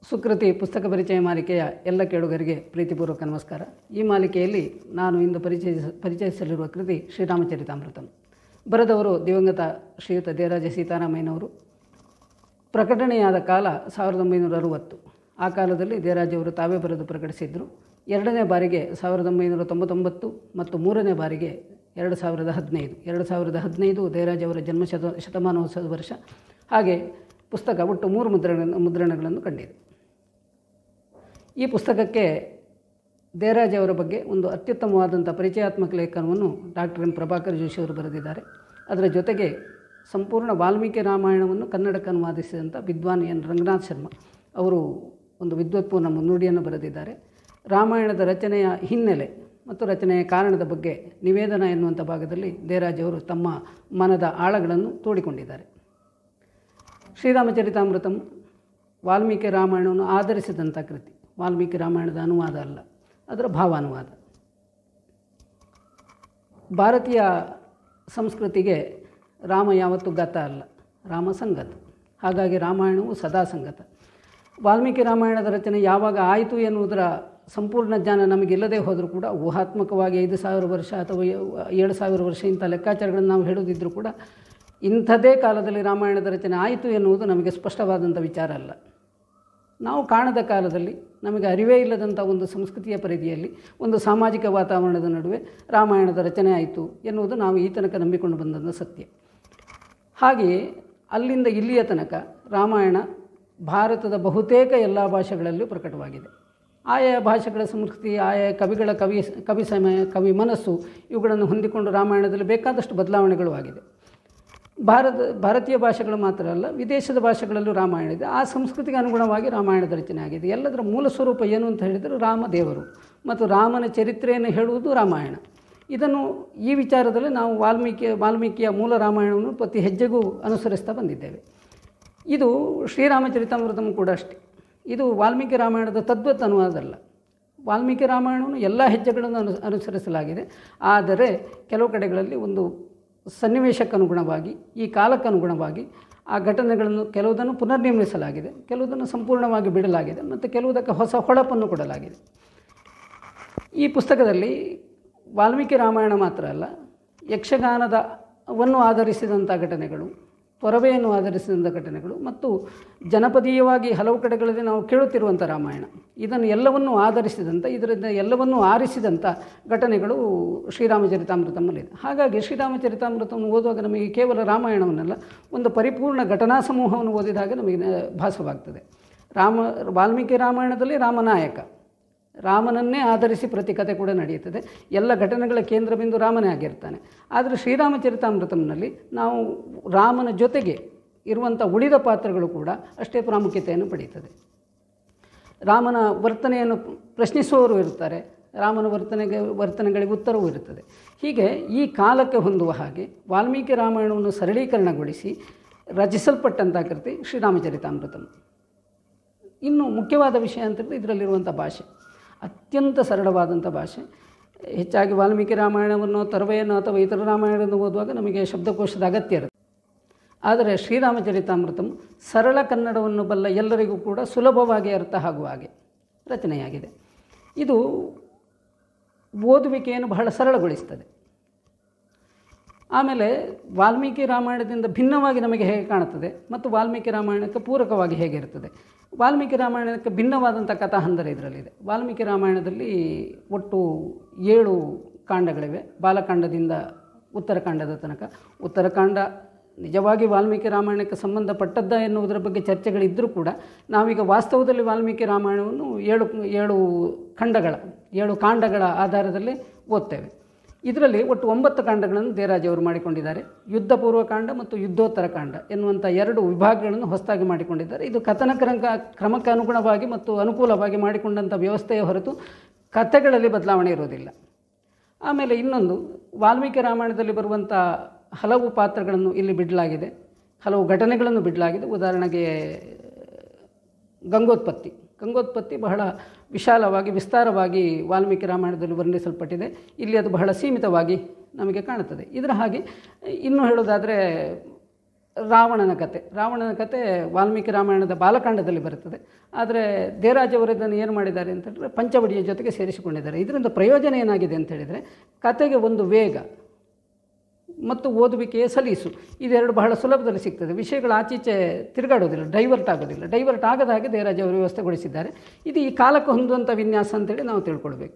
ಸುಕೃತಿ ಪುಸ್ತಕ ಪರಿಚಯ ಮಾಲಿಕೆಯ ಎಲ್ಲ ಕೇಳುಗರಿಗೆ ಪ್ರೀತಿಪೂರ್ವಕ ನಮಸ್ಕಾರ ಈ ಮಾಲಿಕೆಯಲ್ಲಿ ನಾನು ಇಂದು ಪರಿಚಯಿಸ ಪರಿಚಯಿಸಲಿರುವ ಕೃತಿ ಶ್ರೀರಾಮಚರಿತಾಮೃತಂ ಬರೆದವರು ದಿವಂಗತ ಶ್ರೀಯುತ ದೇವರಾಜ ಸೀತಾರಾಮಯ್ಯನವರು ಪ್ರಕಟಣೆಯಾದ ಕಾಲ ಸಾವಿರದ ಒಂಬೈನೂರ ಅರುವತ್ತು ಆ ಕಾಲದಲ್ಲಿ ದೇವರಾಜವರು ತಾವೇ ಬರೆದು ಪ್ರಕಟಿಸಿದ್ದರು ಎರಡನೇ ಬಾರಿಗೆ ಸಾವಿರದ ಒಂಬೈನೂರ ತೊಂಬತ್ತೊಂಬತ್ತು ಮತ್ತು ಮೂರನೇ ಬಾರಿಗೆ ಎರಡು ಸಾವಿರದ ಹದಿನೈದು ಎರಡು ಸಾವಿರದ ಹದಿನೈದು ದೇವರಾಜವರ ಜನ್ಮ ಶತ ಶತಮಾನೋತ್ಸವ ವರ್ಷ ಹಾಗೆ ಪುಸ್ತಕ ಒಟ್ಟು ಮೂರು ಮುದ್ರಣ ಮುದ್ರಣಗಳನ್ನು ಕಂಡಿದೆ ಈ ಪುಸ್ತಕಕ್ಕೆ ದೇವರಾಜ್ ಅವರ ಬಗ್ಗೆ ಒಂದು ಅತ್ಯುತ್ತಮವಾದಂಥ ಪರಿಚಯಾತ್ಮಕ ಲೇಖನವನ್ನು ಡಾಕ್ಟರ್ ಎಂ ಪ್ರಭಾಕರ್ ಜೋಶಿ ಅವರು ಬರೆದಿದ್ದಾರೆ ಅದರ ಜೊತೆಗೆ ಸಂಪೂರ್ಣ ವಾಲ್ಮೀಕಿ ರಾಮಾಯಣವನ್ನು ಕನ್ನಡಕ್ಕೆ ಅನುವಾದಿಸಿದಂಥ ವಿದ್ವಾನ್ ಎನ್ ರಂಗನಾಥ್ ಶರ್ಮ ಅವರು ಒಂದು ವಿದ್ವತ್ಪೂರ್ಣ ಮುನ್ನುಡಿಯನ್ನು ಬರೆದಿದ್ದಾರೆ ರಾಮಾಯಣದ ರಚನೆಯ ಹಿನ್ನೆಲೆ ಮತ್ತು ರಚನೆಯ ಕಾರಣದ ಬಗ್ಗೆ ನಿವೇದನ ಎನ್ನುವಂಥ ಭಾಗದಲ್ಲಿ ದೇವರಾಜ್ ಅವರು ತಮ್ಮ ಮನದ ಆಳಗಳನ್ನು ತೋಡಿಕೊಂಡಿದ್ದಾರೆ ಶ್ರೀರಾಮಚರಿತಾಮೃತಂ ವಾಲ್ಮೀಕಿ ರಾಮಾಯಣವನ್ನು ಆಧರಿಸಿದಂಥ ಕೃತಿ ವಾಲ್ಮೀಕಿ ರಾಮಾಯಣದ ಅನುವಾದ ಅಲ್ಲ ಅದರ ಭಾವಾನುವಾದ ಭಾರತೀಯ ಸಂಸ್ಕೃತಿಗೆ ರಾಮ ಯಾವತ್ತೂ ಗತ ಅಲ್ಲ ರಾಮ ಸಂಗತ ಹಾಗಾಗಿ ರಾಮಾಯಣವು ಸದಾ ಸಂಗತ ವಾಲ್ಮೀಕಿ ರಾಮಾಯಣದ ರಚನೆ ಯಾವಾಗ ಆಯಿತು ಎನ್ನುವುದರ ಸಂಪೂರ್ಣ ಜ್ಞಾನ ನಮಗಿಲ್ಲದೆ ಹೋದರೂ ಕೂಡ ಊಹಾತ್ಮಕವಾಗಿ ಐದು ಸಾವಿರ ವರ್ಷ ಅಥವಾ ಏಳು ಸಾವಿರ ವರ್ಷ ಇಂಥ ಲೆಕ್ಕಾಚಾರಗಳನ್ನು ನಾವು ಹೇಳೋದಿದ್ದರೂ ಕೂಡ ಇಂಥದೇ ಕಾಲದಲ್ಲಿ ರಾಮಾಯಣದ ರಚನೆ ಆಯಿತು ಎನ್ನುವುದು ನಮಗೆ ಸ್ಪಷ್ಟವಾದಂಥ ವಿಚಾರ ಅಲ್ಲ ನಾವು ಕಾಣದ ಕಾಲದಲ್ಲಿ ನಮಗೆ ಅರಿವೇ ಇಲ್ಲದಂಥ ಒಂದು ಸಂಸ್ಕೃತಿಯ ಪರಿಧಿಯಲ್ಲಿ ಒಂದು ಸಾಮಾಜಿಕ ವಾತಾವರಣದ ನಡುವೆ ರಾಮಾಯಣದ ರಚನೆ ಆಯಿತು ಎನ್ನುವುದು ನಾವು ಈ ತನಕ ನಂಬಿಕೊಂಡು ಬಂದಂಥ ಸತ್ಯ ಹಾಗೆಯೇ ಅಲ್ಲಿಂದ ಇಲ್ಲಿಯ ತನಕ ರಾಮಾಯಣ ಭಾರತದ ಬಹುತೇಕ ಎಲ್ಲ ಭಾಷೆಗಳಲ್ಲೂ ಪ್ರಕಟವಾಗಿದೆ ಆಯಾ ಭಾಷೆಗಳ ಸಂಸ್ಕೃತಿ ಆಯಾ ಕವಿಗಳ ಕವಿ ಕವಿ ಸಮಯ ಕವಿ ಮನಸ್ಸು ಇವುಗಳನ್ನು ಹೊಂದಿಕೊಂಡು ರಾಮಾಯಣದಲ್ಲಿ ಬೇಕಾದಷ್ಟು ಬದಲಾವಣೆಗಳು ಆಗಿದೆ ಭಾರತ ಭಾರತೀಯ ಭಾಷೆಗಳು ಮಾತ್ರ ಅಲ್ಲ ವಿದೇಶದ ಭಾಷೆಗಳಲ್ಲೂ ರಾಮಾಯಣ ಇದೆ ಆ ಸಂಸ್ಕೃತಿಗೆ ಅನುಗುಣವಾಗಿ ರಾಮಾಯಣದ ರಚನೆ ಆಗಿದೆ ಎಲ್ಲದರ ಮೂಲ ಸ್ವರೂಪ ಏನು ಅಂತ ಹೇಳಿದರೆ ರಾಮ ದೇವರು ಮತ್ತು ರಾಮನ ಚರಿತ್ರೆಯನ್ನು ಹೇಳುವುದು ರಾಮಾಯಣ ಇದನ್ನು ಈ ವಿಚಾರದಲ್ಲಿ ನಾವು ವಾಲ್ಮೀಕಿ ವಾಲ್ಮೀಕಿಯ ಮೂಲ ರಾಮಾಯಣವನ್ನು ಪ್ರತಿ ಹೆಜ್ಜೆಗೂ ಅನುಸರಿಸ್ತಾ ಬಂದಿದ್ದೇವೆ ಇದು ಶ್ರೀರಾಮಚರಿತಾಮೃತಮ್ ಕೂಡ ಅಷ್ಟೇ ಇದು ವಾಲ್ಮೀಕಿ ರಾಮಾಯಣದ ತದ್ವತ್ ಅನುವಾದಲ್ಲ ವಾಲ್ಮೀಕಿ ರಾಮಾಯಣವನ್ನು ಎಲ್ಲ ಹೆಜ್ಜೆಗಳನ್ನು ಅನು ಅನುಸರಿಸಲಾಗಿದೆ ಆದರೆ ಕೆಲವು ಕಡೆಗಳಲ್ಲಿ ಒಂದು ಸನ್ನಿವೇಶಕ್ಕನುಗುಣವಾಗಿ ಈ ಕಾಲಕ್ಕನುಗುಣವಾಗಿ ಆ ಘಟನೆಗಳನ್ನು ಕೆಲವುದನ್ನು ಪುನರ್ನಿರ್ಮಿಸಲಾಗಿದೆ ಕೆಲವುದನ್ನು ಸಂಪೂರ್ಣವಾಗಿ ಬಿಡಲಾಗಿದೆ ಮತ್ತು ಕೆಲವುದಕ್ಕೆ ಹೊಸ ಹೊಳಪನ್ನು ಕೊಡಲಾಗಿದೆ ಈ ಪುಸ್ತಕದಲ್ಲಿ ವಾಲ್ಮೀಕಿ ರಾಮಾಯಣ ಮಾತ್ರ ಅಲ್ಲ ಯಕ್ಷಗಾನದ ವನ್ನು ಆಧರಿಸಿದಂಥ ಘಟನೆಗಳು ತೊರವೆಯನ್ನು ಆಧರಿಸಿದಂಥ ಘಟನೆಗಳು ಮತ್ತು ಜನಪದೀಯವಾಗಿ ಹಲವು ಕಡೆಗಳಲ್ಲಿ ನಾವು ಕೇಳುತ್ತಿರುವಂಥ ರಾಮಾಯಣ ಇದನ್ನು ಎಲ್ಲವನ್ನೂ ಆಧರಿಸಿದಂಥ ಇದರಿಂದ ಎಲ್ಲವನ್ನೂ ಆರಿಸಿದಂಥ ಘಟನೆಗಳು ಶ್ರೀರಾಮಚರಿತಾಮೃತಮಲ್ಲಿದೆ ಹಾಗಾಗಿ ಶ್ರೀರಾಮಚರಿತಾಮೃತವನ್ನು ಓದುವಾಗ ನಮಗೆ ಕೇವಲ ರಾಮಾಯಣವನ್ನಲ್ಲ ಒಂದು ಪರಿಪೂರ್ಣ ಘಟನಾ ಸಮೂಹವನ್ನು ಓದಿದಾಗ ನಮಗೆ ಭಾಸವಾಗ್ತದೆ ರಾಮ ವಾಲ್ಮೀಕಿ ರಾಮಾಯಣದಲ್ಲಿ ರಾಮನಾಯಕ ರಾಮನನ್ನೇ ಆಧರಿಸಿ ಪ್ರತಿ ಕಥೆ ಕೂಡ ನಡೆಯುತ್ತದೆ ಎಲ್ಲ ಘಟನೆಗಳ ಕೇಂದ್ರ ಬಿಂದು ರಾಮನೇ ಆಗಿರ್ತಾನೆ ಆದರೆ ಶ್ರೀರಾಮಚರಿತಾಮೃತಂನಲ್ಲಿ ನಾವು ರಾಮನ ಜೊತೆಗೆ ಇರುವಂಥ ಉಳಿದ ಪಾತ್ರಗಳು ಕೂಡ ಅಷ್ಟೇ ಪ್ರಾಮುಖ್ಯತೆಯನ್ನು ಪಡೆಯುತ್ತದೆ ರಾಮನ ವರ್ತನೆಯನ್ನು ಪ್ರಶ್ನಿಸುವವರು ಇರ್ತಾರೆ ರಾಮನ ವರ್ತನೆಗೆ ವರ್ತನೆಗಳಿಗೆ ಉತ್ತರವೂ ಇರುತ್ತದೆ ಹೀಗೆ ಈ ಕಾಲಕ್ಕೆ ಹೊಂದುವ ಹಾಗೆ ವಾಲ್ಮೀಕಿ ರಾಮಾಯಣವನ್ನು ಸರಳೀಕರಣಗೊಳಿಸಿ ರಚಿಸಲ್ಪಟ್ಟಂಥ ಕೃತಿ ಶ್ರೀರಾಮಚರಿತಾಮೃತಂ ಇನ್ನು ಮುಖ್ಯವಾದ ವಿಷಯ ಅಂತಂದರೆ ಇದರಲ್ಲಿರುವಂಥ ಭಾಷೆ ಅತ್ಯಂತ ಸರಳವಾದಂಥ ಭಾಷೆ ಹೆಚ್ಚಾಗಿ ವಾಲ್ಮೀಕಿ ರಾಮಾಯಣವನ್ನು ತರವೆಯನ್ನು ಅಥವಾ ಇತರ ರಾಮಾಯಣವನ್ನು ಓದುವಾಗ ನಮಗೆ ಶಬ್ದಕೋಶದ ಅಗತ್ಯ ಇರುತ್ತೆ ಆದರೆ ಶ್ರೀರಾಮಚರಿತಾಮೃತಂ ಸರಳ ಕನ್ನಡವನ್ನು ಬಲ್ಲ ಎಲ್ಲರಿಗೂ ಕೂಡ ಸುಲಭವಾಗಿ ಅರ್ಥ ಆಗುವ ಹಾಗೆ ರಚನೆಯಾಗಿದೆ ಇದು ಓದುವಿಕೆಯನ್ನು ಬಹಳ ಸರಳಗೊಳಿಸ್ತದೆ ಆಮೇಲೆ ವಾಲ್ಮೀಕಿ ರಾಮಾಯಣದಿಂದ ಭಿನ್ನವಾಗಿ ನಮಗೆ ಹೇಗೆ ಕಾಣುತ್ತದೆ ಮತ್ತು ವಾಲ್ಮೀಕಿ ರಾಮಾಯಣಕ್ಕೆ ಪೂರಕವಾಗಿ ಹೇಗಿರ್ತದೆ ವಾಲ್ಮೀಕಿ ರಾಮಾಯಣಕ್ಕೆ ಭಿನ್ನವಾದಂಥ ಕಥಾಹಂದರ ಇದರಲ್ಲಿದೆ ವಾಲ್ಮೀಕಿ ರಾಮಾಯಣದಲ್ಲಿ ಒಟ್ಟು ಏಳು ಕಾಂಡಗಳಿವೆ ಬಾಲಕಾಂಡದಿಂದ ಉತ್ತರಕಾಂಡದ ತನಕ ಉತ್ತರಕಾಂಡ ನಿಜವಾಗಿ ವಾಲ್ಮೀಕಿ ರಾಮಾಯಣಕ್ಕೆ ಸಂಬಂಧಪಟ್ಟದ್ದ ಎನ್ನುವುದರ ಬಗ್ಗೆ ಚರ್ಚೆಗಳಿದ್ದರೂ ಕೂಡ ನಾವೀಗ ವಾಸ್ತವದಲ್ಲಿ ವಾಲ್ಮೀಕಿ ರಾಮಾಯಣವನ್ನು ಏಳು ಏಳು ಖಂಡಗಳ ಏಳು ಕಾಂಡಗಳ ಆಧಾರದಲ್ಲಿ ಓದ್ತೇವೆ ಇದರಲ್ಲಿ ಒಟ್ಟು ಒಂಬತ್ತು ಕಾಂಡಗಳನ್ನು ದೇರಾಜ್ ಅವರು ಮಾಡಿಕೊಂಡಿದ್ದಾರೆ ಯುದ್ಧ ಪೂರ್ವ ಕಾಂಡ ಮತ್ತು ಯುದ್ಧೋತ್ತರ ಕಾಂಡ ಎನ್ನುವಂಥ ಎರಡು ವಿಭಾಗಗಳನ್ನು ಹೊಸದಾಗಿ ಮಾಡಿಕೊಂಡಿದ್ದಾರೆ ಇದು ಕಥನ ಕ್ರಮ ಕ್ರಮಕ್ಕೆ ಅನುಗುಣವಾಗಿ ಮತ್ತು ಅನುಕೂಲವಾಗಿ ಮಾಡಿಕೊಂಡಂಥ ವ್ಯವಸ್ಥೆಯ ಹೊರತು ಕಥೆಗಳಲ್ಲಿ ಬದಲಾವಣೆ ಇರೋದಿಲ್ಲ ಆಮೇಲೆ ಇನ್ನೊಂದು ವಾಲ್ಮೀಕಿ ರಾಮಾಯಣದಲ್ಲಿ ಬರುವಂಥ ಹಲವು ಪಾತ್ರಗಳನ್ನು ಇಲ್ಲಿ ಬಿಡಲಾಗಿದೆ ಹಲವು ಘಟನೆಗಳನ್ನು ಬಿಡಲಾಗಿದೆ ಉದಾಹರಣೆಗೆ ಗಂಗೋತ್ಪತ್ತಿ ಗಂಗೋತ್ಪತ್ತಿ ಬಹಳ ವಿಶಾಲವಾಗಿ ವಿಸ್ತಾರವಾಗಿ ವಾಲ್ಮೀಕಿ ರಾಮಾಯಣದಲ್ಲಿ ವರ್ಣಿಸಲ್ಪಟ್ಟಿದೆ ಇಲ್ಲಿ ಅದು ಬಹಳ ಸೀಮಿತವಾಗಿ ನಮಗೆ ಕಾಣುತ್ತದೆ ಇದರ ಹಾಗೆ ಇನ್ನು ಹೇಳೋದಾದರೆ ರಾವಣನ ಕತೆ ರಾವಣನ ಕತೆ ವಾಲ್ಮೀಕಿ ರಾಮಾಯಣದ ಬಾಲಕಾಂಡದಲ್ಲಿ ಬರುತ್ತದೆ ಆದರೆ ದೇರಾಜ್ ಅವರು ಇದನ್ನು ಏನು ಮಾಡಿದ್ದಾರೆ ಅಂತ ಹೇಳಿದ್ರೆ ಪಂಚವಡಿಯ ಜೊತೆಗೆ ಸೇರಿಸಿಕೊಂಡಿದ್ದಾರೆ ಇದರಿಂದ ಪ್ರಯೋಜನ ಏನಾಗಿದೆ ಅಂತ ಹೇಳಿದರೆ ಕತೆಗೆ ಒಂದು ವೇಗ ಮತ್ತು ಓದುವಿಕೆಯ ಸಲೀಸು ಇದೆರಡು ಬಹಳ ಸುಲಭದಲ್ಲಿ ಸಿಗ್ತದೆ ವಿಷಯಗಳು ಆಚೀಚೆ ತಿರುಗಾಡೋದಿಲ್ಲ ಡೈವರ್ಟ್ ಆಗೋದಿಲ್ಲ ಡೈವರ್ಟ್ ಆಗದ ಹಾಗೆ ದೇರಾಜ್ ಅವರು ವ್ಯವಸ್ಥೆಗೊಳಿಸಿದ್ದಾರೆ ಇದು ಈ ಕಾಲಕ್ಕೆ ಹೊಂದುವಂಥ ವಿನ್ಯಾಸ ಅಂತೇಳಿ ನಾವು ತಿಳ್ಕೊಳ್ಬೇಕು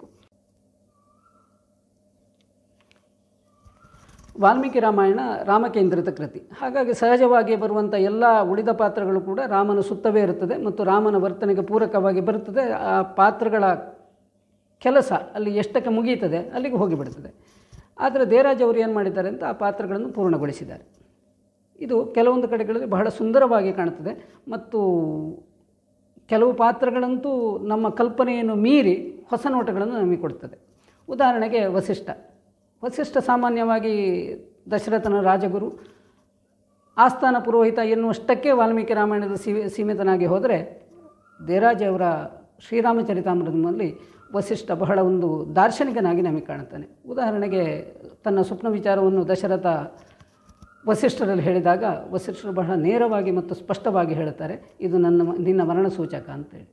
ವಾಲ್ಮೀಕಿ ರಾಮಾಯಣ ರಾಮಕೇಂದ್ರಿತ ಕೃತಿ ಹಾಗಾಗಿ ಸಹಜವಾಗಿ ಬರುವಂಥ ಎಲ್ಲ ಉಳಿದ ಪಾತ್ರಗಳು ಕೂಡ ರಾಮನ ಸುತ್ತವೇ ಇರುತ್ತದೆ ಮತ್ತು ರಾಮನ ವರ್ತನೆಗೆ ಪೂರಕವಾಗಿ ಬರುತ್ತದೆ ಆ ಪಾತ್ರಗಳ ಕೆಲಸ ಅಲ್ಲಿ ಎಷ್ಟಕ್ಕೆ ಮುಗಿಯುತ್ತದೆ ಅಲ್ಲಿಗೆ ಹೋಗಿಬಿಡ್ತದೆ ಆದರೆ ದೇರಾಜ್ ಅವರು ಏನು ಮಾಡಿದ್ದಾರೆ ಅಂತ ಆ ಪಾತ್ರಗಳನ್ನು ಪೂರ್ಣಗೊಳಿಸಿದ್ದಾರೆ ಇದು ಕೆಲವೊಂದು ಕಡೆಗಳಲ್ಲಿ ಬಹಳ ಸುಂದರವಾಗಿ ಕಾಣುತ್ತದೆ ಮತ್ತು ಕೆಲವು ಪಾತ್ರಗಳಂತೂ ನಮ್ಮ ಕಲ್ಪನೆಯನ್ನು ಮೀರಿ ಹೊಸ ನೋಟಗಳನ್ನು ನಮಗೆ ಕೊಡ್ತದೆ ಉದಾಹರಣೆಗೆ ವಸಿಷ್ಠ ವಸಿಷ್ಠ ಸಾಮಾನ್ಯವಾಗಿ ದಶರಥನ ರಾಜಗುರು ಆಸ್ಥಾನ ಪುರೋಹಿತ ಎನ್ನುವಷ್ಟಕ್ಕೆ ವಾಲ್ಮೀಕಿ ರಾಮಾಯಣದ ಸೀಮಿ ಸೀಮಿತನಾಗಿ ಹೋದರೆ ದೇರಾಜ್ ಅವರ ಶ್ರೀರಾಮಚರಿತಾಮೃತದಲ್ಲಿ ವಸಿಷ್ಠ ಬಹಳ ಒಂದು ದಾರ್ಶನಿಕನಾಗಿ ನಮಗೆ ಕಾಣುತ್ತಾನೆ ಉದಾಹರಣೆಗೆ ತನ್ನ ಸ್ವಪ್ನ ವಿಚಾರವನ್ನು ದಶರಥ ವಸಿಷ್ಠರಲ್ಲಿ ಹೇಳಿದಾಗ ವಸಿಷ್ಠರು ಬಹಳ ನೇರವಾಗಿ ಮತ್ತು ಸ್ಪಷ್ಟವಾಗಿ ಹೇಳುತ್ತಾರೆ ಇದು ನನ್ನ ಮ- ನಿನ್ನ ಮರಣ ಸೂಚಕ ಅಂತೇಳಿ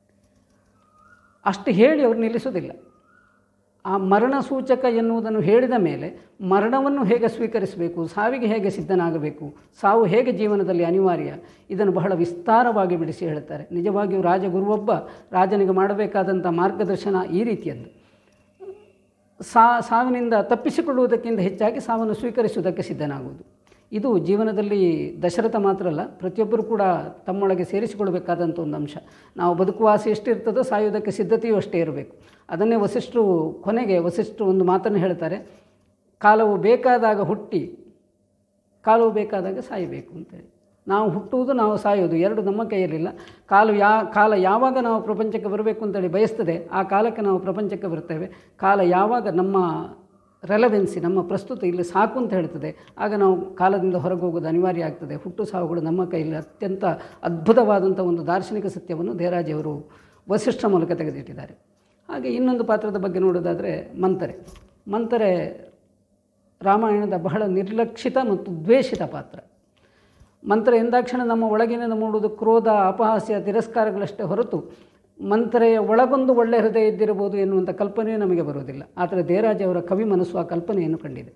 ಅಷ್ಟು ಹೇಳಿ ಅವರು ನಿಲ್ಲಿಸೋದಿಲ್ಲ ಆ ಮರಣ ಸೂಚಕ ಎನ್ನುವುದನ್ನು ಹೇಳಿದ ಮೇಲೆ ಮರಣವನ್ನು ಹೇಗೆ ಸ್ವೀಕರಿಸಬೇಕು ಸಾವಿಗೆ ಹೇಗೆ ಸಿದ್ಧನಾಗಬೇಕು ಸಾವು ಹೇಗೆ ಜೀವನದಲ್ಲಿ ಅನಿವಾರ್ಯ ಇದನ್ನು ಬಹಳ ವಿಸ್ತಾರವಾಗಿ ಬಿಡಿಸಿ ಹೇಳ್ತಾರೆ ನಿಜವಾಗಿಯೂ ರಾಜಗುರುವೊಬ್ಬ ರಾಜನಿಗೆ ಮಾಡಬೇಕಾದಂಥ ಮಾರ್ಗದರ್ಶನ ಈ ರೀತಿಯದ್ದು ಸಾ ಸಾವಿನಿಂದ ತಪ್ಪಿಸಿಕೊಳ್ಳುವುದಕ್ಕಿಂತ ಹೆಚ್ಚಾಗಿ ಸಾವನ್ನು ಸ್ವೀಕರಿಸುವುದಕ್ಕೆ ಸಿದ್ಧನಾಗುವುದು ಇದು ಜೀವನದಲ್ಲಿ ದಶರಥ ಮಾತ್ರ ಅಲ್ಲ ಪ್ರತಿಯೊಬ್ಬರು ಕೂಡ ತಮ್ಮೊಳಗೆ ಸೇರಿಸಿಕೊಳ್ಬೇಕಾದಂಥ ಒಂದು ಅಂಶ ನಾವು ಬದುಕುವ ಆಸೆ ಎಷ್ಟಿರ್ತದೋ ಸಾಯುವುದಕ್ಕೆ ಸಿದ್ಧತೆಯೂ ಅಷ್ಟೇ ಇರಬೇಕು ಅದನ್ನೇ ವಸಿಷ್ಠರು ಕೊನೆಗೆ ವಸಿಷ್ಠರು ಒಂದು ಮಾತನ್ನು ಹೇಳ್ತಾರೆ ಕಾಲವು ಬೇಕಾದಾಗ ಹುಟ್ಟಿ ಕಾಲವು ಬೇಕಾದಾಗ ಸಾಯಬೇಕು ಅಂತೇಳಿ ನಾವು ಹುಟ್ಟುವುದು ನಾವು ಸಾಯೋದು ಎರಡು ನಮ್ಮ ಕೈಯಲ್ಲಿಲ್ಲ ಕಾಲು ಯಾ ಕಾಲ ಯಾವಾಗ ನಾವು ಪ್ರಪಂಚಕ್ಕೆ ಬರಬೇಕು ಅಂತೇಳಿ ಬಯಸ್ತದೆ ಆ ಕಾಲಕ್ಕೆ ನಾವು ಪ್ರಪಂಚಕ್ಕೆ ಬರ್ತೇವೆ ಕಾಲ ಯಾವಾಗ ನಮ್ಮ ರೆಲವೆನ್ಸಿ ನಮ್ಮ ಪ್ರಸ್ತುತ ಇಲ್ಲಿ ಸಾಕು ಅಂತ ಹೇಳ್ತದೆ ಆಗ ನಾವು ಕಾಲದಿಂದ ಹೊರಗೆ ಹೋಗೋದು ಅನಿವಾರ್ಯ ಆಗ್ತದೆ ಹುಟ್ಟು ಸಾವುಗಳು ನಮ್ಮ ಕೈಯಲ್ಲಿ ಅತ್ಯಂತ ಅದ್ಭುತವಾದಂಥ ಒಂದು ದಾರ್ಶನಿಕ ಸತ್ಯವನ್ನು ದೇರಾಜಿಯವರು ವಸಿಷ್ಠ ಮೂಲಕ ತೆಗೆದಿಟ್ಟಿದ್ದಾರೆ ಹಾಗೆ ಇನ್ನೊಂದು ಪಾತ್ರದ ಬಗ್ಗೆ ನೋಡೋದಾದರೆ ಮಂತರೆ ಮಂತರೆ ರಾಮಾಯಣದ ಬಹಳ ನಿರ್ಲಕ್ಷಿತ ಮತ್ತು ದ್ವೇಷಿತ ಪಾತ್ರ ಮಂತ್ರ ಎಂದಾಕ್ಷಣ ನಮ್ಮ ಒಳಗಿನಿಂದ ಮೂಡುವುದು ಕ್ರೋಧ ಅಪಹಾಸ್ಯ ತಿರಸ್ಕಾರಗಳಷ್ಟೇ ಹೊರತು ಮಂತ್ರೆಯ ಒಳಗೊಂದು ಒಳ್ಳೆ ಹೃದಯ ಇದ್ದಿರಬಹುದು ಎನ್ನುವಂಥ ಕಲ್ಪನೆಯೂ ನಮಗೆ ಬರುವುದಿಲ್ಲ ಆದರೆ ದೇರಾಜ್ ಅವರ ಕವಿ ಮನಸ್ಸು ಆ ಕಲ್ಪನೆಯನ್ನು ಕಂಡಿದೆ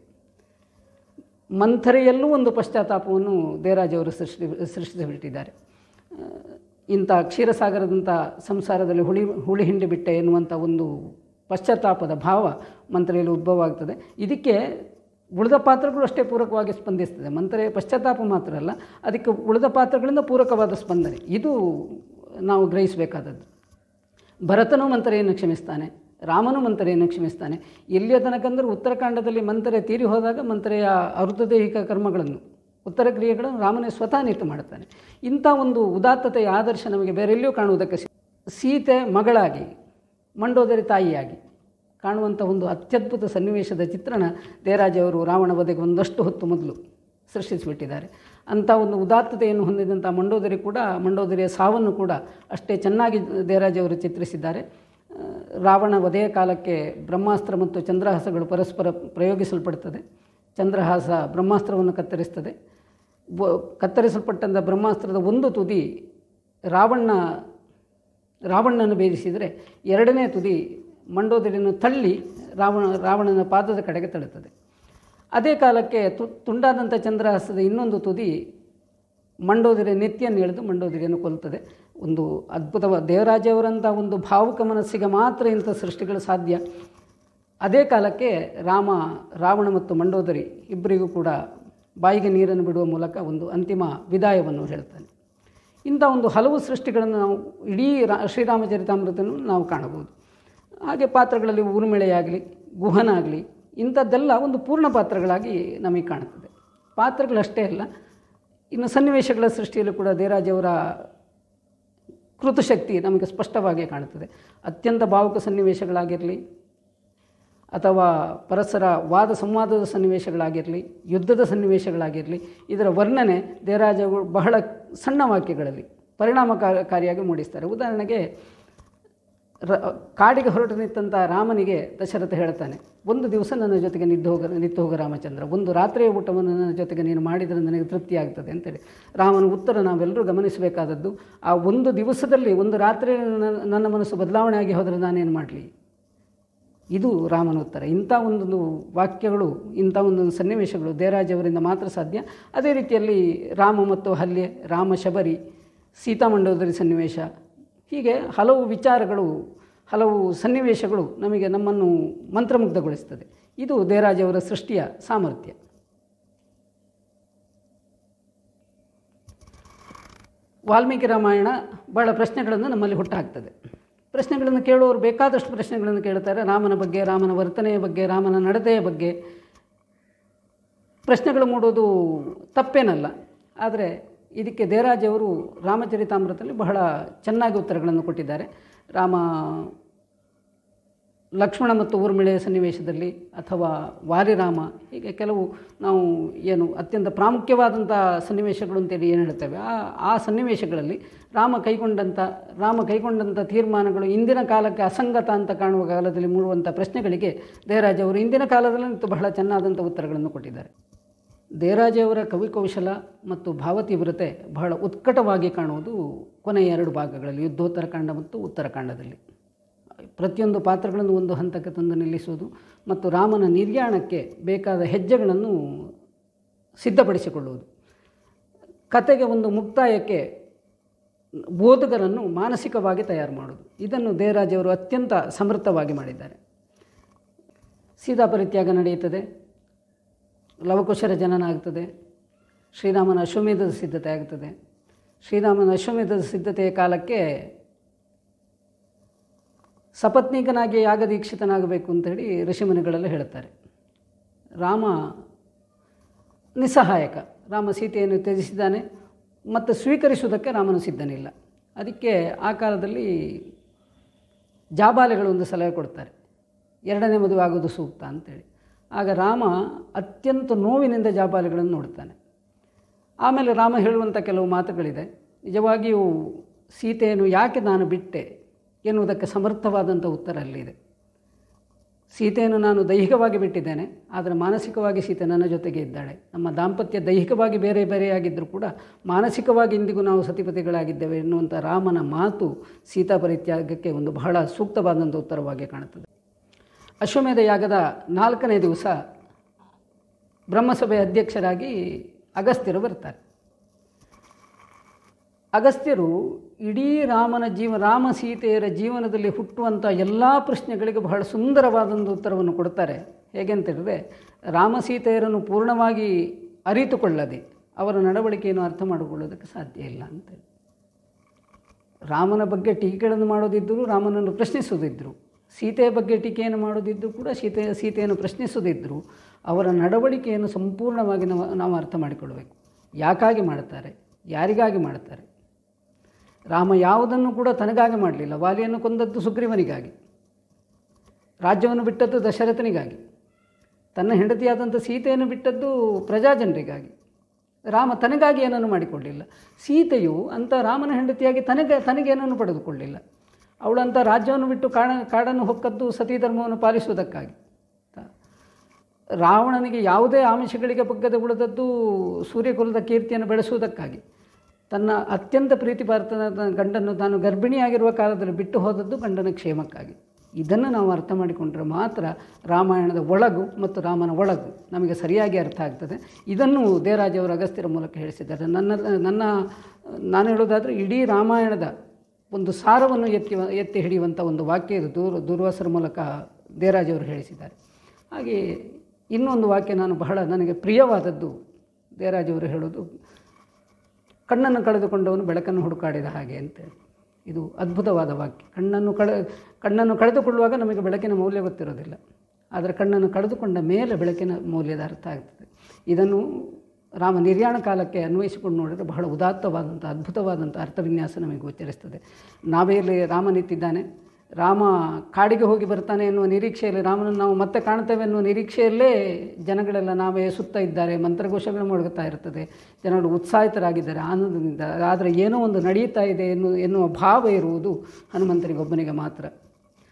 ಮಂಥರೆಯಲ್ಲೂ ಒಂದು ಪಶ್ಚಾತ್ತಾಪವನ್ನು ದೇರಾಜ್ ಅವರು ಸೃಷ್ಟಿ ಸೃಷ್ಟಿಸಿಬಿಟ್ಟಿದ್ದಾರೆ ಆ, ಇಂಥ ಕ್ಷೀರಸಾಗರದಂಥ ಸಂಸಾರದಲ್ಲಿ ಹುಳಿ ಹುಳಿ ಹಿಂಡಿ ಬಿಟ್ಟೆ ಎನ್ನುವಂಥ ಒಂದು ಪಶ್ಚಾತ್ತಾಪದ ಭಾವ ಮಂತ್ರೆಯಲ್ಲಿ ಉದ್ಭವ ಆಗ್ತದೆ ಇದಕ್ಕೆ ಉಳಿದ ಪಾತ್ರಗಳು ಅಷ್ಟೇ ಪೂರಕವಾಗಿ ಸ್ಪಂದಿಸ್ತದೆ ಮಂತ್ರೆ ಪಶ್ಚಾತ್ತಾಪ ಮಾತ್ರ ಅಲ್ಲ ಅದಕ್ಕೆ ಉಳಿದ ಪಾತ್ರಗಳಿಂದ ಪೂರಕವಾದ ಸ್ಪಂದನೆ ಇದು ನಾವು ಗ್ರಹಿಸಬೇಕಾದದ್ದು ಭರತನು ಮಂತ್ರೆಯನ್ನು ಕ್ಷಮಿಸ್ತಾನೆ ರಾಮನು ಮಂತ್ರೆಯನ್ನು ಕ್ಷಮಿಸ್ತಾನೆ ಎಲ್ಲಿಯ ತನಕ ಅಂದರೆ ಉತ್ತರಾಖಂಡದಲ್ಲಿ ಮಂತ್ರೆ ತೀರಿ ಹೋದಾಗ ಮಂತ್ರೆಯ ಅರ್ಧದೈಹಿಕ ಕರ್ಮಗಳನ್ನು ಉತ್ತರ ಕ್ರಿಯೆಗಳನ್ನು ರಾಮನೇ ಸ್ವತಃ ನಿಂತು ಮಾಡುತ್ತಾನೆ ಇಂಥ ಒಂದು ಉದಾತ್ತತೆಯ ಆದರ್ಶ ನಮಗೆ ಬೇರೆಲ್ಲಿಯೂ ಕಾಣುವುದಕ್ಕೆ ಸಿ- ಸೀತೆ ಮಗಳಾಗಿ ಮಂಡೋದರಿ ತಾಯಿಯಾಗಿ ಕಾಣುವಂಥ ಒಂದು ಅತ್ಯದ್ಭುತ ಸನ್ನಿವೇಶದ ಚಿತ್ರಣ ದೇರಾಜ್ ಅವರು ರಾವಣ ವಧೆಗೆ ಒಂದಷ್ಟು ಹೊತ್ತು ಮೊದಲು ಸೃಷ್ಟಿಸಿಬಿಟ್ಟಿದ್ದಾರೆ ಅಂಥ ಒಂದು ಉದಾತ್ತತೆಯನ್ನು ಹೊಂದಿದಂಥ ಮಂಡೋದರಿ ಕೂಡ ಮಂಡೋದರಿಯ ಸಾವನ್ನು ಕೂಡ ಅಷ್ಟೇ ಚೆನ್ನಾಗಿ ದೇರಾಜ್ ಅವರು ಚಿತ್ರಿಸಿದ್ದಾರೆ ಆ, ರಾವಣ ವಧೆಯ ಕಾಲಕ್ಕೆ ಬ್ರಹ್ಮಾಸ್ತ್ರ ಮತ್ತು ಚಂದ್ರಹಾಸಗಳು ಪರಸ್ಪರ ಪ್ರಯೋಗಿಸಲ್ಪಡ್ತದೆ ಚಂದ್ರಹಾಸ ಬ್ರಹ್ಮಾಸ್ತ್ರವನ್ನು ಕತ್ತರಿಸ್ತದೆ ಬ- ಕತ್ತರಿಸಲ್ಪಟ್ಟಂಥ ಬ್ರಹ್ಮಾಸ್ತ್ರದ ಒಂದು ತುದಿ ರಾವಣ ರಾವಣನನ್ನು ಭೇದಿಸಿದರೆ ಎರಡನೇ ತುದಿ ಮಂಡೋದರಿಯನ್ನು ತಳ್ಳಿ ರಾವಣ ರಾವಣನ ಪಾದದ ಕಡೆಗೆ ತಳ್ಳುತ್ತದೆ ಅದೇ ಕಾಲಕ್ಕೆ ತು ತುಂಡಾದಂಥ ಚಂದ್ರಹಾಸದ ಇನ್ನೊಂದು ತುದಿ ಮಂಡೋದರಿಯ ನೆತ್ತಿಯನ್ನು ಎಳೆದು ಮಂಡೋದರಿಯನ್ನು ಕೊಲ್ತದೆ ಒಂದು ಅದ್ಭುತವಾದ ದೇವರಾಜವರಂಥ ಒಂದು ಭಾವುಕ ಮನಸ್ಸಿಗೆ ಮಾತ್ರ ಇಂಥ ಸೃಷ್ಟಿಗಳು ಸಾಧ್ಯ ಅದೇ ಕಾಲಕ್ಕೆ ರಾಮ ರಾವಣ ಮತ್ತು ಮಂಡೋದರಿ ಇಬ್ಬರಿಗೂ ಕೂಡ ಬಾಯಿಗೆ ನೀರನ್ನು ಬಿಡುವ ಮೂಲಕ ಒಂದು ಅಂತಿಮ ವಿದಾಯವನ್ನು ಹೇಳ್ತಾನೆ ಇಂಥ ಒಂದು ಹಲವು ಸೃಷ್ಟಿಗಳನ್ನು ನಾವು ಇಡೀ ರಾ ಶ್ರೀರಾಮಚರಿತಾಮೃತವನ್ನು ನಾವು ಕಾಣಬಹುದು ಹಾಗೆ ಪಾತ್ರಗಳಲ್ಲಿ ಊರ್ಮಿಳೆಯಾಗಲಿ ಗುಹನಾಗಲಿ ಇಂಥದ್ದೆಲ್ಲ ಒಂದು ಪೂರ್ಣ ಪಾತ್ರಗಳಾಗಿ ನಮಗೆ ಕಾಣುತ್ತದೆ ಪಾತ್ರಗಳಷ್ಟೇ ಅಲ್ಲ ಇನ್ನು ಸನ್ನಿವೇಶಗಳ ಸೃಷ್ಟಿಯಲ್ಲೂ ಕೂಡ ದೇರಾಜವರ ಕೃತಶಕ್ತಿ ನಮಗೆ ಸ್ಪಷ್ಟವಾಗಿ ಕಾಣುತ್ತದೆ ಅತ್ಯಂತ ಭಾವುಕ ಸನ್ನಿವೇಶಗಳಾಗಿರಲಿ ಅಥವಾ ಪರಸ್ಪರ ವಾದ ಸಂವಾದದ ಸನ್ನಿವೇಶಗಳಾಗಿರಲಿ ಯುದ್ಧದ ಸನ್ನಿವೇಶಗಳಾಗಿರಲಿ ಇದರ ವರ್ಣನೆ ದೇರಾಜಗಳು ಬಹಳ ಸಣ್ಣ ವಾಕ್ಯಗಳಲ್ಲಿ ಪರಿಣಾಮಕಾರಿಯಾಗಿ ಮೂಡಿಸ್ತಾರೆ ಉದಾಹರಣೆಗೆ ರ ಕಾಡಿಗೆ ಹೊರಟು ನಿಂತಹ ರಾಮನಿಗೆ ದಶರಥ ಹೇಳ್ತಾನೆ ಒಂದು ದಿವಸ ನನ್ನ ಜೊತೆಗೆ ನಿದ್ದು ಹೋಗ ನಿತ್ತು ಹೋಗ ರಾಮಚಂದ್ರ ಒಂದು ರಾತ್ರಿಯ ಊಟವನ್ನು ನನ್ನ ಜೊತೆಗೆ ನೀನು ಮಾಡಿದರೆ ನನಗೆ ತೃಪ್ತಿ ಆಗ್ತದೆ ಅಂತೇಳಿ ರಾಮನ ಉತ್ತರ ನಾವೆಲ್ಲರೂ ಗಮನಿಸಬೇಕಾದದ್ದು ಆ ಒಂದು ದಿವಸದಲ್ಲಿ ಒಂದು ರಾತ್ರಿ ನನ್ನ- ನನ್ನ ಮನಸ್ಸು ಬದಲಾವಣೆ ಆಗಿ ಹೋದರೆ ನಾನೇನು ಮಾಡಲಿ ಇದು ರಾಮನ ಉತ್ತರ ಇಂಥ ಒಂದು ವಾಕ್ಯಗಳು ಇಂಥ ಒಂದು ಸನ್ನಿವೇಶಗಳು ದೇರಾಜವರಿಂದ ಮಾತ್ರ ಸಾಧ್ಯ ಅದೇ ರೀತಿಯಲ್ಲಿ ರಾಮ ಮತ್ತು ಹಲ್ಲೆ ರಾಮ ಶಬರಿ ಸೀತಾಮಂಡೋದರಿ ಸನ್ನಿವೇಶ ಹೀಗೆ ಹಲವು ವಿಚಾರಗಳು ಹಲವು ಸನ್ನಿವೇಶಗಳು ನಮಗೆ ನಮ್ಮನ್ನು ಮಂತ್ರಮುಗ್ಧಗೊಳಿಸ್ತದೆ ಇದು ದೇರಾಜವರ ಸೃಷ್ಟಿಯ ಸಾಮರ್ಥ್ಯ ವಾಲ್ಮೀಕಿ ರಾಮಾಯಣ ಭಾಳ ಪ್ರಶ್ನೆಗಳನ್ನು ನಮ್ಮಲ್ಲಿ ಹುಟ್ಟುಹಾಕ್ತದೆ ಪ್ರಶ್ನೆಗಳನ್ನು ಕೇಳುವವರು ಬೇಕಾದಷ್ಟು ಪ್ರಶ್ನೆಗಳನ್ನು ಕೇಳ್ತಾರೆ ರಾಮನ ಬಗ್ಗೆ ರಾಮನ ವರ್ತನೆಯ ಬಗ್ಗೆ ರಾಮನ ನಡತೆಯ ಬಗ್ಗೆ ಪ್ರಶ್ನೆಗಳು ಮೂಡೋದು ತಪ್ಪೇನಲ್ಲ ಆದರೆ ಇದಕ್ಕೆ ದೇರಾಜವರು ರಾಮಚರಿತಾಮೃತದಲ್ಲಿ ಬಹಳ ಚೆನ್ನಾಗಿ ಉತ್ತರಗಳನ್ನು ಕೊಟ್ಟಿದ್ದಾರೆ ರಾಮ ಲಕ್ಷ್ಮಣ ಮತ್ತು ಊರ್ಮಿಳೆಯ ಸನ್ನಿವೇಶದಲ್ಲಿ ಅಥವಾ ವಾಲಿರಾಮ ಹೀಗೆ ಕೆಲವು ನಾವು ಏನು ಅತ್ಯಂತ ಪ್ರಾಮುಖ್ಯವಾದಂಥ ಸನ್ನಿವೇಶಗಳು ಅಂತೇಳಿ ಏನು ಹೇಳ್ತೇವೆ ಆ ಆ ಸನ್ನಿವೇಶಗಳಲ್ಲಿ ರಾಮ ಕೈಗೊಂಡಂಥ ರಾಮ ಕೈಗೊಂಡಂಥ ತೀರ್ಮಾನಗಳು ಇಂದಿನ ಕಾಲಕ್ಕೆ ಅಸಂಗತ ಅಂತ ಕಾಣುವ ಕಾಲದಲ್ಲಿ ಮೂಡುವಂಥ ಪ್ರಶ್ನೆಗಳಿಗೆ ದೇವರಾಜ್ ಅವರು ಇಂದಿನ ಕಾಲದಲ್ಲಿ ನಿಂತು ಬಹಳ ಚೆನ್ನಾದಂಥ ಉತ್ತರಗಳನ್ನು ಕೊಟ್ಟಿದ್ದಾರೆ ದೇವರಾಜಯವರ ಕವಿ ಕೌಶಲ ಮತ್ತು ಭಾವತೀವ್ರತೆ ಬಹಳ ಉತ್ಕಟವಾಗಿ ಕಾಣುವುದು ಕೊನೆಯ ಎರಡು ಭಾಗಗಳಲ್ಲಿ ಯುದ್ಧೋತ್ತರಕಾಂಡ ಮತ್ತು ಉತ್ತರಕಾಂಡದಲ್ಲಿ ಪ್ರತಿಯೊಂದು ಪಾತ್ರಗಳನ್ನು ಒಂದು ಹಂತಕ್ಕೆ ತಂದು ನಿಲ್ಲಿಸುವುದು ಮತ್ತು ರಾಮನ ನಿರ್ಯಾಣಕ್ಕೆ ಬೇಕಾದ ಹೆಜ್ಜೆಗಳನ್ನು ಸಿದ್ಧಪಡಿಸಿಕೊಳ್ಳುವುದು ಕತೆಗೆ ಒಂದು ಮುಕ್ತಾಯಕ್ಕೆ ಓದುಗರನ್ನು ಮಾನಸಿಕವಾಗಿ ತಯಾರು ಮಾಡೋದು ಇದನ್ನು ದೇವರಾಜವರು ಅತ್ಯಂತ ಸಮರ್ಥವಾಗಿ ಮಾಡಿದ್ದಾರೆ ಸೀತಾ ಪರಿತ್ಯಾಗ ನಡೆಯುತ್ತದೆ ಲವಕುಶರ ಜನನ ಆಗ್ತದೆ ಶ್ರೀರಾಮನ ಅಶ್ವಮೇಧದ ಸಿದ್ಧತೆ ಆಗ್ತದೆ ಶ್ರೀರಾಮನ ಅಶ್ವಮೇಧದ ಸಿದ್ಧತೆಯ ಕಾಲಕ್ಕೆ ಸಪತ್ನೀಕನಾಗಿ ಯಾಗದೀಕ್ಷಿತನಾಗಬೇಕು ಅಂತೇಳಿ ಋಷಿಮುನಿಗಳೆಲ್ಲ ಹೇಳ್ತಾರೆ ರಾಮ ನಿಸ್ಸಹಾಯಕ ರಾಮ ಸೀತೆಯನ್ನು ತ್ಯಜಿಸಿದ್ದಾನೆ ಮತ್ತು ಸ್ವೀಕರಿಸುವುದಕ್ಕೆ ರಾಮನು ಸಿದ್ಧನಿಲ್ಲ ಅದಕ್ಕೆ ಆ ಕಾಲದಲ್ಲಿ ಜಾಬಾಲೆಗಳು ಒಂದು ಸಲಹೆ ಕೊಡ್ತಾರೆ ಎರಡನೇ ಮದುವೆ ಆಗೋದು ಸೂಕ್ತ ಅಂತೇಳಿ ಆಗ ರಾಮ ಅತ್ಯಂತ ನೋವಿನಿಂದ ಜಾಬಾಲೆಗಳನ್ನು ನೋಡ್ತಾನೆ ಆಮೇಲೆ ರಾಮ ಹೇಳುವಂಥ ಕೆಲವು ಮಾತುಗಳಿದೆ ನಿಜವಾಗಿಯೂ ಸೀತೆಯನ್ನು ಯಾಕೆ ನಾನು ಬಿಟ್ಟೆ ಎನ್ನುವುದಕ್ಕೆ ಸಮರ್ಥವಾದಂಥ ಉತ್ತರ ಅಲ್ಲಿದೆ ಸೀತೆಯನ್ನು ನಾನು ದೈಹಿಕವಾಗಿ ಬಿಟ್ಟಿದ್ದೇನೆ ಆದರೆ ಮಾನಸಿಕವಾಗಿ ಸೀತೆ ನನ್ನ ಜೊತೆಗೆ ಇದ್ದಾಳೆ ನಮ್ಮ ದಾಂಪತ್ಯ ದೈಹಿಕವಾಗಿ ಬೇರೆ ಬೇರೆಯಾಗಿದ್ದರೂ ಕೂಡ ಮಾನಸಿಕವಾಗಿ ಇಂದಿಗೂ ನಾವು ಸತಿಪತಿಗಳಾಗಿದ್ದೇವೆ ಎನ್ನುವಂಥ ರಾಮನ ಮಾತು ಸೀತಾ ಪರಿತ್ಯಾಗಕ್ಕೆ ಒಂದು ಬಹಳ ಸೂಕ್ತವಾದಂಥ ಉತ್ತರವಾಗಿ ಕಾಣುತ್ತದೆ ಅಶ್ವಮೇಧ ಯಾಗದ ನಾಲ್ಕನೇ ದಿವಸ ಬ್ರಹ್ಮಸಭೆಯ ಅಧ್ಯಕ್ಷರಾಗಿ ಅಗಸ್ತ್ಯರು ಬರ್ತಾರೆ ಅಗಸ್ತ್ಯರು ಇಡೀ ರಾಮನ ಜೀವ ರಾಮ ಸೀತೆಯರ ಜೀವನದಲ್ಲಿ ಹುಟ್ಟುವಂಥ ಎಲ್ಲ ಪ್ರಶ್ನೆಗಳಿಗೆ ಬಹಳ ಸುಂದರವಾದೊಂದು ಉತ್ತರವನ್ನು ಕೊಡ್ತಾರೆ ಹೇಗೆ ಅಂತ ಹೇಳಿದ್ರೆ ರಾಮ ಸೀತೆಯರನ್ನು ಪೂರ್ಣವಾಗಿ ಅರಿತುಕೊಳ್ಳದೆ ಅವರ ನಡವಳಿಕೆಯನ್ನು ಅರ್ಥ ಮಾಡಿಕೊಳ್ಳೋದಕ್ಕೆ ಸಾಧ್ಯ ಇಲ್ಲ ಅಂತೇಳಿ ರಾಮನ ಬಗ್ಗೆ ಟೀಕೆಗಳನ್ನು ಮಾಡೋದಿದ್ದರೂ ರಾಮನನ್ನು ಪ್ರಶ್ನಿಸೋದಿದ್ದರು ಸೀತೆಯ ಬಗ್ಗೆ ಟೀಕೆಯನ್ನು ಮಾಡೋದಿದ್ದರೂ ಕೂಡ ಸೀತೆ ಸೀತೆಯನ್ನು ಪ್ರಶ್ನಿಸೋದಿದ್ದರು ಅವರ ನಡವಳಿಕೆಯನ್ನು ಸಂಪೂರ್ಣವಾಗಿ ನಾವು ನಾವು ಅರ್ಥ ಮಾಡಿಕೊಳ್ಬೇಕು ಯಾಕಾಗಿ ಮಾಡ್ತಾರೆ ಯಾರಿಗಾಗಿ ಮಾಡ್ತಾರೆ ರಾಮ ಯಾವುದನ್ನು ಕೂಡ ತನಗಾಗಿ ಮಾಡಲಿಲ್ಲ ವಾಲಿಯನ್ನು ಕೊಂದದ್ದು ಸುಗ್ರೀವನಿಗಾಗಿ ರಾಜ್ಯವನ್ನು ಬಿಟ್ಟದ್ದು ದಶರಥನಿಗಾಗಿ ತನ್ನ ಹೆಂಡತಿಯಾದಂಥ ಸೀತೆಯನ್ನು ಬಿಟ್ಟದ್ದು ಪ್ರಜಾಜನರಿಗಾಗಿ ರಾಮ ತನಗಾಗಿ ಏನನ್ನು ಮಾಡಿಕೊಳ್ಳಿಲ್ಲ ಸೀತೆಯು ಅಂಥ ರಾಮನ ಹೆಂಡತಿಯಾಗಿ ತನಗೆ ತನಗೇನನ್ನು ಪಡೆದುಕೊಳ್ಳಿಲ್ಲ ಅವಳಂಥ ರಾಜ್ಯವನ್ನು ಬಿಟ್ಟು ಕಾಡ ಕಾಡನ್ನು ಹೊಕ್ಕದ್ದು ಸತೀ ಧರ್ಮವನ್ನು ಪಾಲಿಸುವುದಕ್ಕಾಗಿ ರಾವಣನಿಗೆ ಯಾವುದೇ ಆಮಿಷಗಳಿಗೆ ಬಗ್ಗದೆ ಉಳಿದದ್ದು ಸೂರ್ಯಕುಲದ ಕೀರ್ತಿಯನ್ನು ಬೆಳೆಸುವುದಕ್ಕಾಗಿ ತನ್ನ ಅತ್ಯಂತ ಪ್ರೀತಿಪಾತ್ರನ ಗಂಡನ್ನು ತಾನು ಗರ್ಭಿಣಿಯಾಗಿರುವ ಕಾಲದಲ್ಲಿ ಬಿಟ್ಟು ಹೋದದ್ದು ಗಂಡನ ಕ್ಷೇಮಕ್ಕಾಗಿ ಇದನ್ನು ನಾವು ಅರ್ಥ ಮಾಡಿಕೊಂಡ್ರೆ ಮಾತ್ರ ರಾಮಾಯಣದ ಒಳಗು ಮತ್ತು ರಾಮನ ಒಳಗು ನಮಗೆ ಸರಿಯಾಗಿ ಅರ್ಥ ಆಗ್ತದೆ ಇದನ್ನು ದೇವರಾಜವರು ಅಗಸ್ತ್ಯರ ಮೂಲಕ ಹೇಳಿಸಿದ್ದಾರೆ ನನ್ನ ನನ್ನ ನಾನು ಹೇಳೋದಾದರೆ ಇಡೀ ರಾಮಾಯಣದ ಒಂದು ಸಾರವನ್ನು ಎತ್ತಿ ಎತ್ತಿ ಹಿಡಿಯುವಂಥ ಒಂದು ವಾಕ್ಯ ಇದು ದೂರ ದೂರ್ವಾಸರ ಮೂಲಕ ದೇವರಾಜವರು ಹೇಳಿಸಿದ್ದಾರೆ ಹಾಗೆ ಇನ್ನೊಂದು ವಾಕ್ಯ ನಾನು ಬಹಳ ನನಗೆ ಪ್ರಿಯವಾದದ್ದು ದೇವರಾಜವರು ಹೇಳೋದು ಕಣ್ಣನ್ನು ಕಳೆದುಕೊಂಡವನು ಬೆಳಕನ್ನು ಹುಡುಕಾಡಿದ ಹಾಗೆ ಅಂತೇಳಿ ಇದು ಅದ್ಭುತವಾದ ವಾಕ್ಯ ಕಣ್ಣನ್ನು ಕಳೆ ಕಣ್ಣನ್ನು ಕಳೆದುಕೊಳ್ಳುವಾಗ ನಮಗೆ ಬೆಳಕಿನ ಮೌಲ್ಯ ಗೊತ್ತಿರೋದಿಲ್ಲ ಆದರೆ ಕಣ್ಣನ್ನು ಕಳೆದುಕೊಂಡ ಮೇಲೆ ಬೆಳಕಿನ ಮೌಲ್ಯದ ಅರ್ಥ ಆಗ್ತದೆ ಇದನ್ನು ರಾಮ ನಿರ್ಯಾಣ ಕಾಲಕ್ಕೆ ಅನ್ವಯಿಸಿಕೊಂಡು ನೋಡಿದರೆ ಬಹಳ ಉದಾತ್ತವಾದಂಥ ಅದ್ಭುತವಾದಂಥ ಅರ್ಥವಿನ್ಯಾಸ ನಮಗೆ ಗೋಚರಿಸ್ತದೆ ನಾವೇ ಇಲ್ಲಿ ರಾಮ ನಿಂತಿದ್ದಾನೆ ರಾಮ ಕಾಡಿಗೆ ಹೋಗಿ ಬರ್ತಾನೆ ಎನ್ನುವ ನಿರೀಕ್ಷೆಯಲ್ಲಿ ರಾಮನನ್ನು ನಾವು ಮತ್ತೆ ಕಾಣ್ತೇವೆ ಎನ್ನುವ ನಿರೀಕ್ಷೆಯಲ್ಲೇ ಜನಗಳೆಲ್ಲ ನಾವೇ ಸುತ್ತ ಇದ್ದಾರೆ ಮಂತ್ರಘೋಷಗಳು ಮೊಳಗುತ್ತಾ ಇರ್ತದೆ ಜನರು ಉತ್ಸಾಹಿತರಾಗಿದ್ದಾರೆ ಆನಂದದಿಂದ ಆದರೆ ಏನೋ ಒಂದು ನಡೆಯುತ್ತಾ ಇದೆ ಎನ್ನು ಎನ್ನುವ ಭಾವ ಇರುವುದು ಹನುಮಂತನಿಗೊಬ್ಬನಿಗೆ ಮಾತ್ರ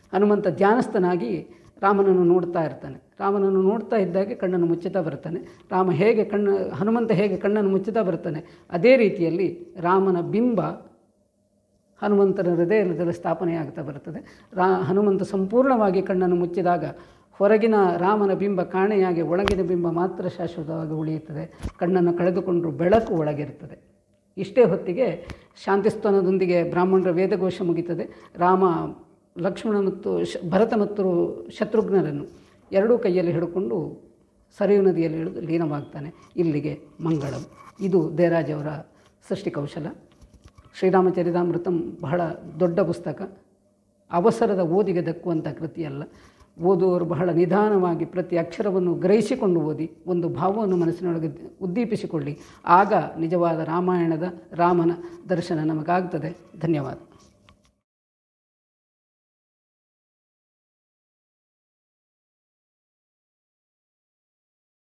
ಹನುಮಂತ ಧ್ಯಾನಸ್ಥನಾಗಿ ರಾಮನನ್ನು ನೋಡ್ತಾ ಇರ್ತಾನೆ ರಾಮನನ್ನು ನೋಡ್ತಾ ಇದ್ದಾಗೆ ಕಣ್ಣನ್ನು ಮುಚ್ಚುತ್ತಾ ಬರ್ತಾನೆ ರಾಮ ಹೇಗೆ ಕಣ್ಣು ಹನುಮಂತ ಹೇಗೆ ಕಣ್ಣನ್ನು ಮುಚ್ಚುತ್ತಾ ಬರ್ತಾನೆ ಅದೇ ರೀತಿಯಲ್ಲಿ ರಾಮನ ಬಿಂಬ ಹನುಮಂತನ ಹೃದಯದಲ್ಲಿ ಸ್ಥಾಪನೆಯಾಗ್ತಾ ಬರುತ್ತದೆ ರಾ ಹನುಮಂತ ಸಂಪೂರ್ಣವಾಗಿ ಕಣ್ಣನ್ನು ಮುಚ್ಚಿದಾಗ ಹೊರಗಿನ ರಾಮನ ಬಿಂಬ ಕಾಣೆಯಾಗಿ ಒಳಗಿನ ಬಿಂಬ ಮಾತ್ರ ಶಾಶ್ವತವಾಗಿ ಉಳಿಯುತ್ತದೆ ಕಣ್ಣನ್ನು ಕಳೆದುಕೊಂಡರೂ ಬೆಳಕು ಒಳಗಿರುತ್ತದೆ ಇಷ್ಟೇ ಹೊತ್ತಿಗೆ ಶಾಂತಿಸ್ತನದೊಂದಿಗೆ ಬ್ರಾಹ್ಮಣರ ವೇದಘೋಷ ಮುಗಿತದೆ ರಾಮ ಲಕ್ಷ್ಮಣ ಮತ್ತು ಶ ಭರತ ಮತ್ತು ಶತ್ರುಘ್ನರನ್ನು ಎರಡೂ ಕೈಯಲ್ಲಿ ಹಿಡ್ಕೊಂಡು ಸರಿಯು ನದಿಯಲ್ಲಿ ಇಳಿದು ಲೀನವಾಗ್ತಾನೆ ಇಲ್ಲಿಗೆ ಮಂಗಳಂ ಇದು ದೇರಾಜವರ ಸೃಷ್ಟಿಕೌಶಲ ಶ್ರೀರಾಮಚರಿತಾಮೃತಂ ಬಹಳ ದೊಡ್ಡ ಪುಸ್ತಕ ಅವಸರದ ಓದಿಗೆ ದಕ್ಕುವಂಥ ಕೃತಿಯಲ್ಲ ಓದುವವರು ಬಹಳ ನಿಧಾನವಾಗಿ ಪ್ರತಿ ಅಕ್ಷರವನ್ನು ಗ್ರಹಿಸಿಕೊಂಡು ಓದಿ ಒಂದು ಭಾವವನ್ನು ಮನಸ್ಸಿನೊಳಗೆ ಉದ್ದೀಪಿಸಿಕೊಳ್ಳಿ ಆಗ ನಿಜವಾದ ರಾಮಾಯಣದ ರಾಮನ ದರ್ಶನ ನಮಗಾಗ್ತದೆ ಧನ್ಯವಾದ